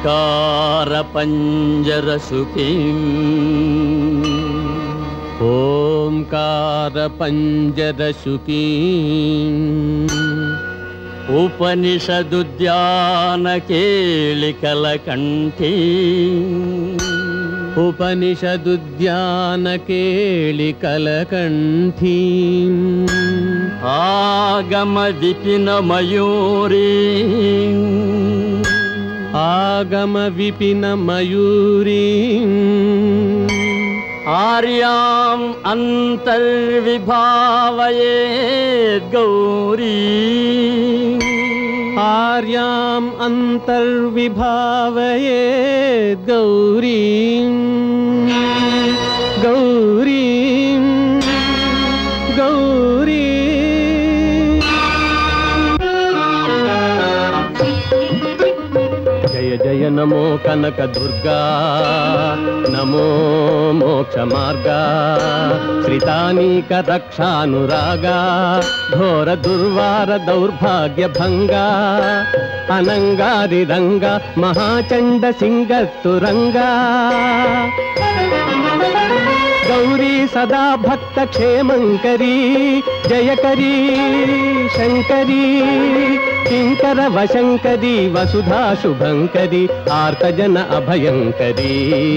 ఓంకార పంజరసుఖీ ఓంకార పంజరసుఖీ ఉపనిషదుద్యాన కేళికల కంఠీ ఉపనిషదుద్యాన కేళికల కంఠీ ఆగమ విపిన మయూరీ ఆగమ విపిన మయూరీ ఆర్యాం అంతర్విభావయే గౌరీ ఆర్యాం అంతర్విభావయే గౌరీ గౌరీ గౌరీ జయ జయ నమో కనక దుర్గా నమో మోక్ష మార్గా శ్రితానీక రక్షానురాగా ఘోర దుర్వార దౌర్భాగ్య భంగా అనంగారి రంగ మహాచండ సింగత్తురంగా గౌరీ సదా భక్త క్షేమంకరీ జయకరీ శంకరీ కింకర వశంకరీ వసుధా శుభంకరీ ఆర్తజన అభయంకరీ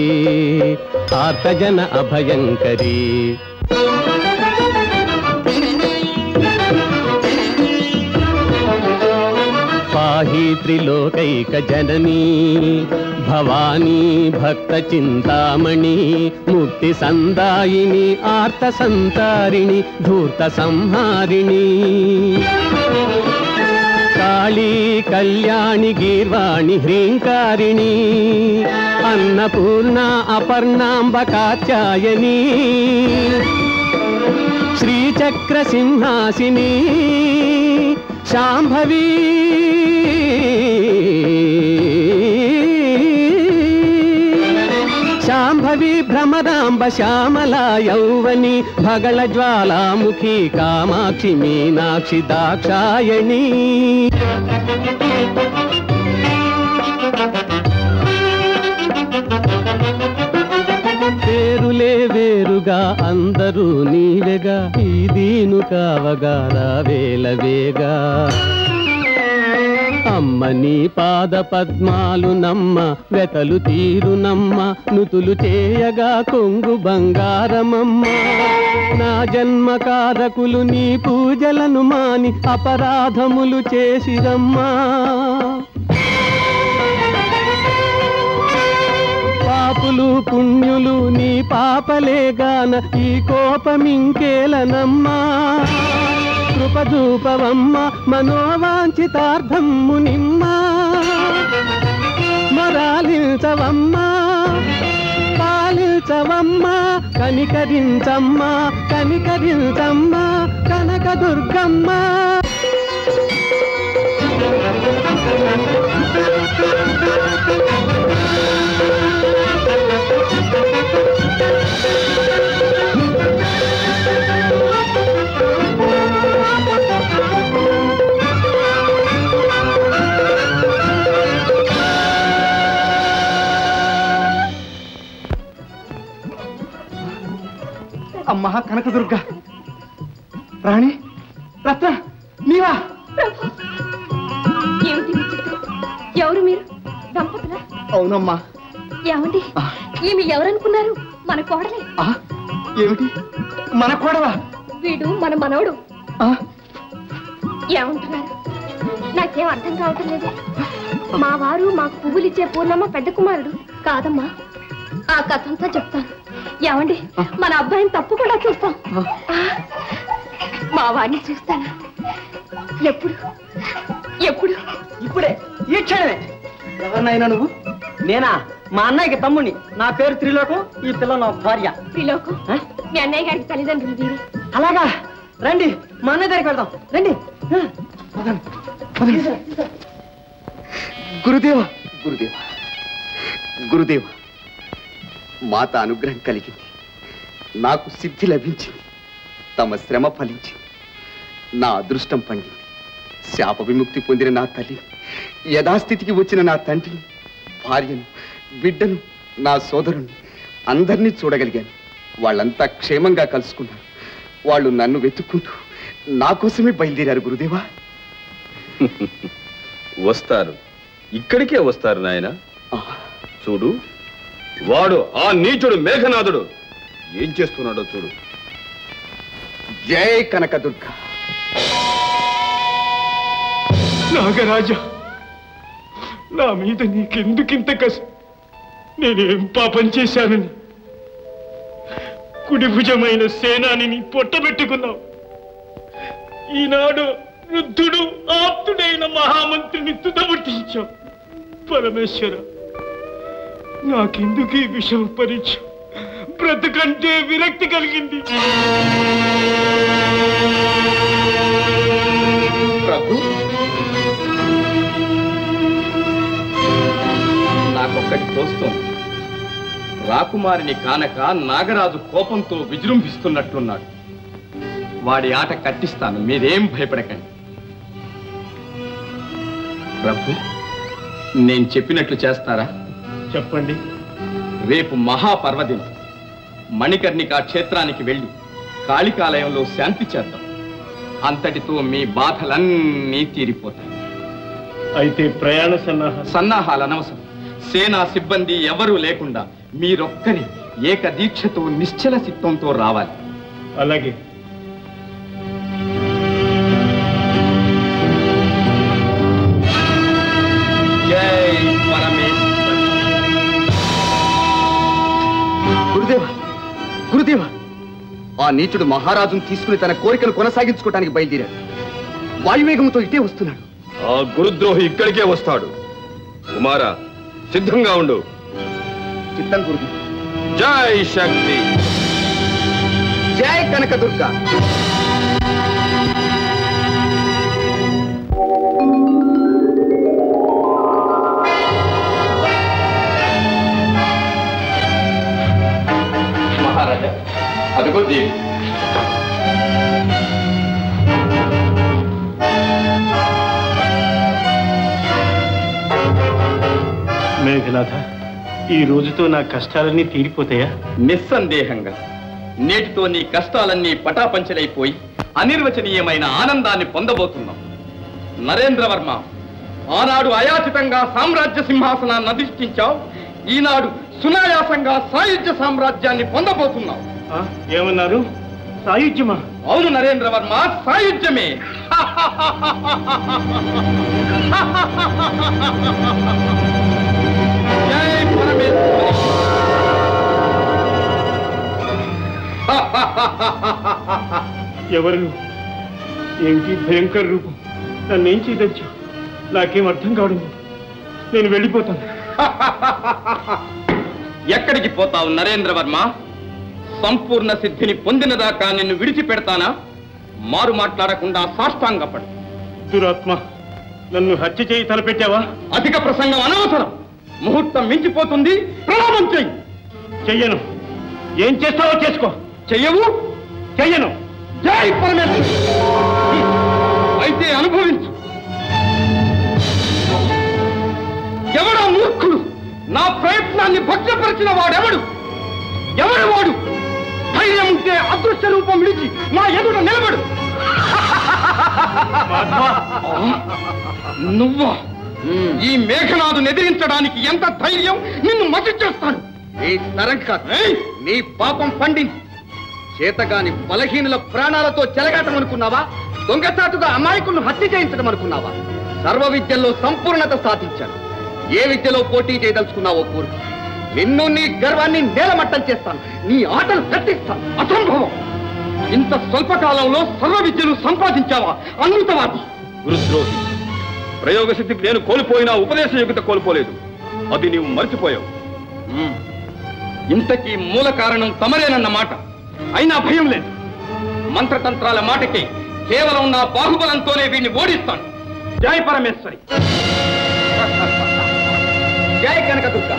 ఆర్తజన అభయంకరీ పాహి త్రిలోకైక జననీ భవానీ భక్త చింతామణి ముక్తి సందాయిని ఆర్త సంతారిణి ధూర్త సంహారిణి కాళీ కళ్యాణి గీర్వాణి హ్రీంకారిణి అన్నపూర్ణ అపర్ణాంబ కాత్యాయని శ్రీచక్ర సింహాసిని శాంభవీ శాంభవి భ్రమరాంబ శ్యామల యౌవని భగళ జ్వాలాముఖి కామాక్షి మీనాక్షి దాక్షాయణి పేరులే వేరుగా అందరూ నీవెగా ఈ దీను కావగా రావేల వేగా అమ్మ నీ పాద పద్మాలు నమ్మ వెతలు తీరు నమ్మ నుతులు చేయగా కొంగు బంగారమమ్మ నా జన్మ కారకులు నీ పూజలను మాని అపరాధములు చేసిరమ్మా పాపులు పుణ్యులు నీ పాపలేగాన ఈ కోపమింకేలనమ్మా కృపదూపవమ్మ మనోవాంఛితార్థమ్ము నిమ్మ మరాలించవమ్మా పాలించవమ్మా కనికరించమ్మా కనికరించమ్మా కనకదుర్గమ్మ అమ్మా కనకదుర్గ రాణి రత్న నీవా ఏమిటి విచిత్రం ఎవరు మీరు దంపతులా అవునమ్మా ఏమండి ఈమె ఎవరనుకున్నారు మన కోడలే ఆ, ఏమిటి మన కోడవా వీడు మన మనవడు ఆ, ఏమంటున్నారు నాకేం అర్థం కావటం లేదు మా వారు మాకు పువ్వులు ఇచ్చే పూర్ణమ్మ పెద్ద కుమారుడు కాదమ్మా ఆ కథ అంతా చెప్తాను ఏమండి మన అబ్బాయిని తప్పకుండా చూస్తాం ఆ, మా వాడిని చూస్తాను ఎప్పుడు ఎప్పుడు ఇప్పుడే ఈ క్షణమే ఎవరినైనా నువ్వు నేనా మా అన్నయ్యకి తమ్ముణ్ణి నా పేరు త్రిలోకం ఈ పిల్ల నా భార్య త్రిలోకం మీ అన్నయ్య గారికి తల్లిదండ్రులు వీరు అలాగా రండి మా అన్నయ్య దగ్గరికి వెళ్దాం రండి ఆ, పదండి, పదండి. గురుదేవ గురుదేవ గురుదేవ మాత అనుగ్రహం కలిగింది నాకు సిద్ధి లభించింది తమ శ్రమ ఫలించింది నా అదృష్టం పండింది శాప విముక్తి పొందిన నా తల్లి యథాస్థితికి వచ్చిన నా తండ్రిని భార్యను బిడ్డను నా సోదరుని అందరినీ చూడగలిగాను వాళ్ళంతా క్షేమంగా కలుసుకున్నారు వాళ్ళు నన్ను వెతుక్కుంటూ నా కోసమే బయలుదేరారు గురుదేవా వస్తారు ఇక్కడికే వస్తారు నాయన ఆ, చూడు వాడు ఆ నీచుడు మేఘనాథుడు ఏం చేస్తున్నాడో చూడు జై కనకదుర్గ నాగరాజా నా మీద నీకెందుకింత కసి నేనేం పాపం చేశానని కుడి భుజమైన సేనానిని పొట్టబెట్టుకున్నావు ఈనాడు వృద్ధుడు ఆప్తుడైన మహామంత్రిని తుదముట్టించావు పరమేశ్వర నాకెందుకు ఈ విషమ పరీక్ష బ్రతుకంటే విరక్తి కలిగింది ప్రభు నాకొక్కటి తోస్తోంది రాకుమారిని కానక నాగరాజు కోపంతో విజృంభిస్తున్నట్లున్నాడు వాడి ఆట కట్టిస్తాను మీరేం భయపడకండి ప్రభు నేను చెప్పినట్లు చేస్తారా చెప్పండి రేపు మహాపర్వదినం మణికర్ణిక క్షేత్రానికి వెళ్ళి కాళికాలయంలో శాంతి చేద్దాం అంతటితో మీ బాధలన్నీ తీరిపోతాయి అయితే ప్రయాణ సన్నాహ సన్నాహాలు అనవసరం సేనా సిబ్బంది ఎవరూ లేకుండా మీరొక్కరి ఏక దీక్షతో నిశ్చల చిత్తంతో రావాలి అలాగే జై పరమేశ్వర గురుదేవా గురుదేవా ఆ నీచుడు మహారాజును తీసుకుని తన కోరికను కొనసాగించుకోవడానికి బయలుదేరాడు వాయువేగంతో ఇటే వస్తున్నాడు ఆ గురుద్రోహి ఇక్కడికే వస్తాడు కుమారా సిద్ధంగా ఉండు చిత్తం గురుదేవ జై శక్తి జై కనకదుర్గ మహారాజా అదిగో దేవి మేఘనాథ ఈ రోజుతో నా కష్టాలన్నీ తీరిపోతాయా నిస్సందేహంగా నేటితో నీ కష్టాలన్నీ పటాపంచలైపోయి అనిర్వచనీయమైన ఆనందాన్ని పొందబోతున్నాం నరేంద్రవర్మ ఆనాడు అయాచితంగా సామ్రాజ్య సింహాసనాన్ని అధిష్ఠించావు ఈనాడు సునాయాసంగా సాయుధ్య సామ్రాజ్యాన్ని పొందబోతున్నావు ఆ, ఏమన్నారు సాయుధ్యమా అవును నరేంద్రవర్మ సాయుధ్యమే జై పరమేశ్వరి ఎవరు నువ్వు? ఏమిటి భయంకర రూపం నన్నేం చేయదచ్చు నాకేం అర్థం కావడం లేదు. నేను వెళ్ళిపోతాను ఎక్కడికి పోతావు నరేంద్రవర్మ సంపూర్ణ సిద్ధిని పొందినదాకా నిన్ను విడిచిపెడతానా మారు మాట్లాడకుండా సాష్టాంగపడు దురాత్మ నన్ను హత్య చేయి తలపెట్టావా అధిక ప్రసంగం అనవసరం ముహూర్తం మించిపోతుంది ప్రణామం చెయ్యి చెయ్యను ఏం చేస్తావో చేసుకో చెయ్యవు చెయ్యను జై పరమేశ్వర అయితే అనుభవించు ఎవడా మూర్ఖుడు నా ప్రయత్నాన్ని భగ్నపరిచిన వాడెవడు ఎవడు వాడు ధైర్యం ఉంటే అదృశ్య రూపం విడిచి నా ఎదుట నిలబడు నువ్వా ఈ మేఘనాథుని ఎదిరించడానికి ఎంత ధైర్యం నిన్ను మసి చేస్తాను నీ తరం కాదు ఏయ్! నీ పాపం పండింది చేతగాని బలహీనుల ప్రాణాలతో చెలగాటం అనుకున్నావా దొంగచాటుగా అమాయకులను హత్య చేయించడం అనుకున్నావా సర్వ విద్యల్లో సంపూర్ణత సాధించాను ఏ విద్యలో పోటీ చేయదలుచుకున్నావో కోరు నిన్ను నీ గర్వాన్ని నేలమట్టం చేస్తాను నీ ఆటలు కట్టిస్తాను అసంభవం ఇంత స్వల్పకాలంలో సర్వ విద్యను సంపాదించావా అమృతవాది గురుద్రోహి ప్రయోగ సిద్ధికి నేను కోల్పోయినా ఉపదేశ యోగ్యత కోల్పోలేదు అది నీవు మర్చిపోయావు ఇంతకీ మూల కారణం తమరేనన్న మాట అయినా భయం లేదు మంత్రతంత్రాల మాటకి కేవలం నా బాహుబలంతోనే వీడిని ఓడిస్తాను జై పరమేశ్వరి జై కనకదుర్గ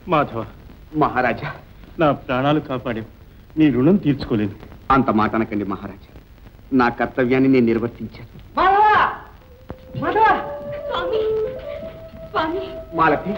మాధవ మహారాజా నా ప్రాణాలు కాపాడావు నీ రుణం తీర్చుకోలేను అంత మాట అనకండి మహారాజా నా కర్తవ్యాన్ని నేను నిర్వర్తించాను మాధవ మాధవ స్వామి స్వామి మాలతి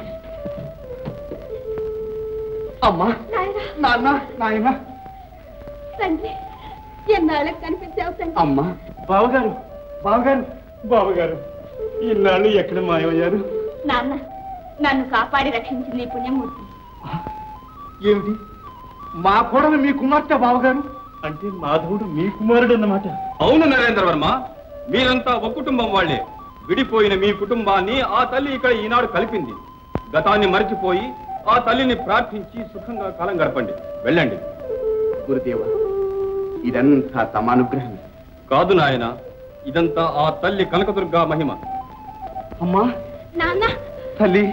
అమ్మా నాయనా నాన్న నాయన తండ్రి ఎన్నాళ్ళకి కనిపించావు తండ్రి అమ్మా బావగారు బావగారు బావగారు ఇన్నాళ్ళు ఎక్కడ మాయమయ్యారు నాన్న నన్ను కాపాడి రక్షించింది ఈ పుణ్యమూర్తి ఏమిటి మా కోడలు మీ కుమార్తె బావగారు అంటే మాధవుడు మీ కుమారుడు అన్నమాట అవును నరేంద్ర వర్మ మీరంతా ఒక కుటుంబం వాళ్ళే విడిపోయిన మీ కుటుంబాన్ని ఆ తల్లి ఇక్కడ ఈనాడు కలిపింది గతాన్ని మరిచిపోయి ఆ తల్లిని ప్రార్థించి సుఖంగా కాలం గడపండి వెళ్ళండి గురుదేవ ఇదంతా తమానుగ్రహం కాదు నాయన ఇదంతా ఆ తల్లి కనకదుర్గా మహిమ అమ్మా నాన్న తల్లి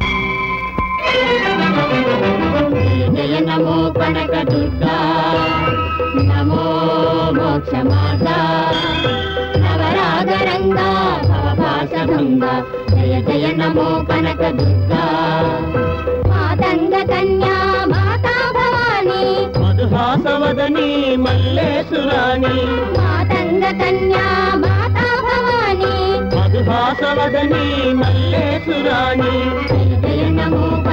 జయ నమో కనక దుర్గా నమో మోక్ష మాత నవరాగరంగా భవభాసభంగా జయ జయ నమో కనక దుర్గా మాతంగ కన్యా మాతా భవానీ మధుహాసవదని మల్లేశురాణి మాతంగ కన్యా మాతా భవానీ మధుహాసవదని మల్లేశురాణి జయ జయ నమో